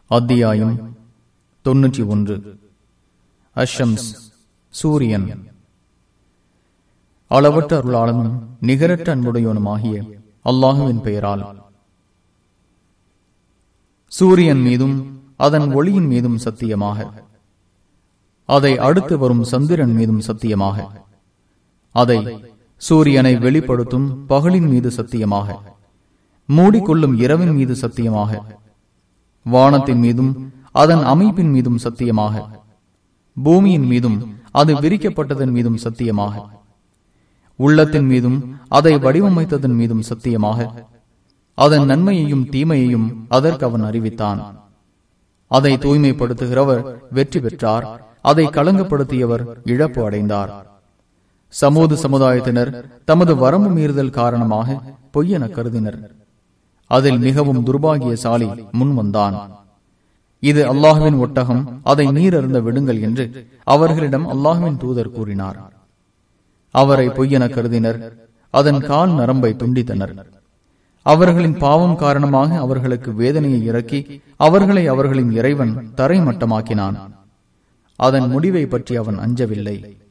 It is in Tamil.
அத்தியாயம் தொன்னூற்றி ஒன்று அஷம்ஸ் சூரியன் அளவற்ற அருளாளனும் நிகரற்ற அன்புடையவனுமாகிய அல்லாஹுவின் பெயரால் சூரியன் மீதும் அதன் ஒளியின் மீதும் சத்தியமாக அதை அடுத்து வரும் சந்திரன் மீதும் சத்தியமாக அதை சூரியனை வெளிப்படுத்தும் பகலின் மீது சத்தியமாக மூடிக்கொள்ளும் இரவின் மீது சத்தியமாக வானத்தின் மீதும் அதன் அமைப்பின் மீதும் சத்தியமாக பூமியின் மீதும் அது விரிக்கப்பட்டதன் மீதும் சத்தியமாக உள்ளத்தின் மீதும் அதை வடிவமைத்ததன் மீதும் சத்தியமாக அதன் நன்மையையும் தீமையையும் அதற்கு அவன் அறிவித்தான் அதை தூய்மைப்படுத்துகிறவர் வெற்றி பெற்றார் அதை களங்கப்படுத்தியவர் இழப்பு அடைந்தார் சமூக சமுதாயத்தினர் தமது வரம்பு மீறுதல் காரணமாக பொய்யென கருதினர் அதில் மிகவும் துர்பாகியசாலி முன் வந்தான் இது அல்லாஹுவின் ஒட்டகம் அதை நீரருந்த விடுங்கள் என்று அவர்களிடம் அல்லாஹுவின் தூதர் கூறினார் அவரை பொய்யென கருதினர் அதன் கால் நரம்பை துண்டித்தனர் அவர்களின் பாவம் காரணமாக அவர்களுக்கு வேதனையை இறக்கி அவர்களை அவர்களின் இறைவன் தரைமட்டமாக்கினான் அதன் முடிவை பற்றி அவன் அஞ்சவில்லை